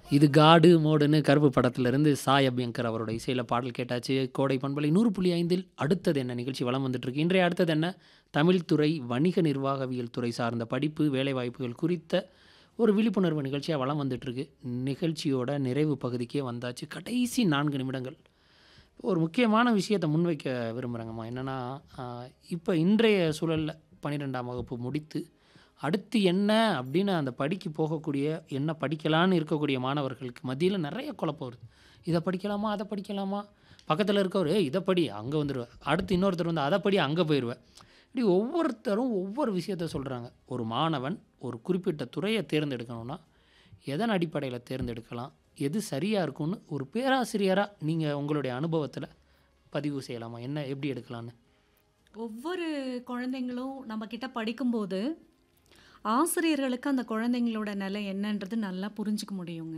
இது காடு மோடுன்னு கருப்பு படத்திலிருந்து சாய் அபியங்கர் அவரோட இசையில் பாடல் கேட்டாச்சு கோடை பண்பலை நூறு புள்ளி ஐந்தில் அடுத்தது என்ன நிகழ்ச்சி வலம் வந்துட்டுருக்கு இன்றைய அடுத்தது என்ன தமிழ்துறை வணிக நிர்வாகவியல் துறை சார்ந்த படிப்பு வேலைவாய்ப்புகள் குறித்த ஒரு விழிப்புணர்வு நிகழ்ச்சியாக வலம் வந்துட்டுருக்கு நிகழ்ச்சியோட நிறைவு பகுதிக்கே வந்தாச்சு கடைசி நான்கு நிமிடங்கள் ஒரு முக்கியமான விஷயத்தை முன்வைக்க விரும்புகிறேங்கம்மா என்னென்னா இப்போ இன்றைய சூழலில் பன்னிரெண்டாம் வகுப்பு முடித்து அடுத்து என்ன அப்படின்னு அந்த படிக்க போகக்கூடிய என்ன படிக்கலான்னு இருக்கக்கூடிய மாணவர்களுக்கு மத்தியில் நிறைய குழப்பம் வருது இதை படிக்கலாமா அதை படிக்கலாமா பக்கத்தில் இருக்கவர் "ஏய், இதை படி அங்கே வந்துடுவேன் அடுத்து இன்னொருத்தர் வந்து அதை படி அங்கே போயிடுவேன் இப்படி ஒவ்வொருத்தரும் ஒவ்வொரு விஷயத்த சொல்கிறாங்க ஒரு மாணவன் ஒரு குறிப்பிட்ட துறையை தேர்ந்தெடுக்கணும்னா எதன் அடிப்படையில் தேர்ந்தெடுக்கலாம் எது சரியாக இருக்கும்னு ஒரு பேராசிரியராக நீங்கள் உங்களுடைய அனுபவத்தில் பதிவு செய்யலாமா என்ன எப்படி எடுக்கலான்னு ஒவ்வொரு குழந்தைங்களும் நம்ம கிட்ட படிக்கும்போது ஆசிரியர்களுக்கு அந்த குழந்தைங்களோட நிலை என்னன்றது நல்லா புரிஞ்சுக்க முடியுங்க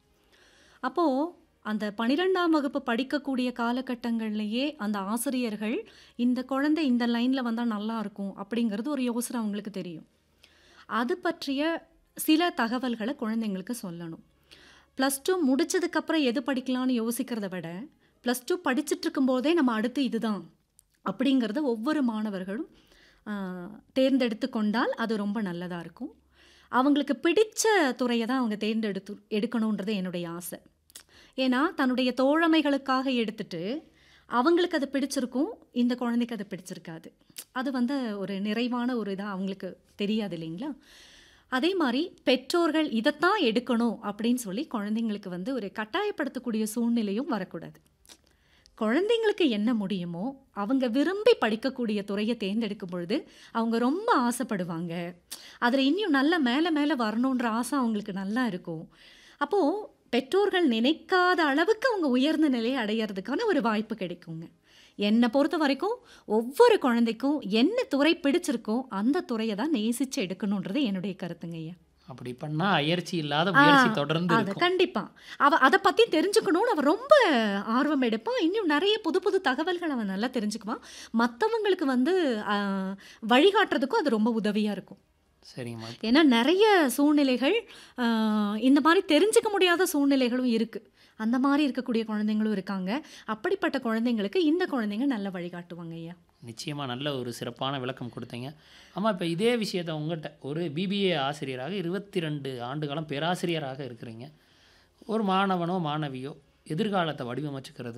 அப்போது அந்த பன்னிரெண்டாம் வகுப்பு படிக்கக்கூடிய காலகட்டங்கள்லையே அந்த ஆசிரியர்கள் இந்த குழந்தை இந்த லைனில் வந்தால் நல்லா இருக்கும் அப்படிங்கிறது ஒரு யோசனை அவங்களுக்கு தெரியும் அது பற்றிய சில தகவல்களை குழந்தைங்களுக்கு சொல்லணும் ப்ளஸ் டூ முடிச்சதுக்கப்புறம் எது படிக்கலாம்னு யோசிக்கிறத விட ப்ளஸ் டூ படிச்சுட்டு இருக்கும்போதே நம்ம அடுத்து இதுதான் அப்படிங்கிறத ஒவ்வொரு மாணவர்களும் ஆ, தேர்ந்தெடுத்து கொண்டால் அது ரொம்ப நல்லதாக இருக்கும் அவங்களுக்கு பிடிச்ச துறையை தான் அவங்க தேர்ந்தெடுத்து எடுக்கணுன்றது என்னுடைய ஆசை ஏன்னா தன்னுடைய தோழமைகளுக்காக எடுத்துட்டு அவங்களுக்கு அது பிடிச்சிருக்கும் இந்த குழந்தைக்கு அது பிடிச்சிருக்காது அது வந்து ஒரு நிறைவான ஒரு இதாக அவங்களுக்கு தெரியாது இல்லைங்களா அதே மாதிரி பெற்றோர்கள் இதைத்தான் எடுக்கணும் அப்படின்னு சொல்லி குழந்தைங்களுக்கு வந்து ஒரு கட்டாயப்படுத்தக்கூடிய சூழ்நிலையும் வரக்கூடாது குழந்தைங்களுக்கு என்ன முடியுமோ அவங்க விரும்பி படிக்கக்கூடிய துறையை தேர்ந்தெடுக்கும் பொழுது அவங்க ரொம்ப ஆசைப்படுவாங்க அதில் இன்னும் நல்ல மேலே மேலே வரணுன்ற ஆசை அவங்களுக்கு நல்லா இருக்கும் அப்போது பெற்றோர்கள் நினைக்காத அளவுக்கு அவங்க உயர்ந்த நிலையை அடையிறதுக்கான ஒரு வாய்ப்பு கிடைக்குங்க என்னை பொறுத்த வரைக்கும் ஒவ்வொரு குழந்தைக்கும் என்ன துறை பிடிச்சிருக்கோ அந்த துறையை தான் நேசித்து எடுக்கணுன்றது என்னுடைய கருத்துங்க ஐயா அப்படி பண்ணால் அயற்சி இல்லாத முயற்சி ஆ, தொடர்ந்து அது இருக்கும் கண்டிப்பா அவ அதை பத்தி தெரிஞ்சுக்கணும்னு அவன் ரொம்ப ஆர்வம் எடுப்பான் இன்னும் நிறைய புது புது தகவல்கள் அவன் நல்லா தெரிஞ்சுக்குவான் மற்றவங்களுக்கு வந்து ஆ, வழிகாட்டுறதுக்கும் அது ரொம்ப உதவியா இருக்கும் சரிங்கம்மா ஏன்னா நிறைய சூழ்நிலைகள் ஆ, இந்த மாதிரி தெரிஞ்சுக்க முடியாத சூழ்நிலைகளும் இருக்கு அந்த மாதிரி இருக்கக்கூடிய குழந்தைங்களும் இருக்காங்க அப்படிப்பட்ட குழந்தைங்களுக்கு இந்த குழந்தைங்க நல்ல வழிகாட்டுவாங்க ஐயா நிச்சயமாக நல்ல ஒரு சிறப்பான விளக்கம் கொடுத்தீங்க ஆமாம் இப்போ இதே விஷயத்தை உங்கள்கிட்ட ஒரு பிபிஏ ஆசிரியராக இருபத்தி ரெண்டு ஆண்டு காலம் பேராசிரியராக இருக்கிறீங்க ஒரு மாணவனோ மாணவியோ எதிர்காலத்தை வடிவமைச்சுக்கிறது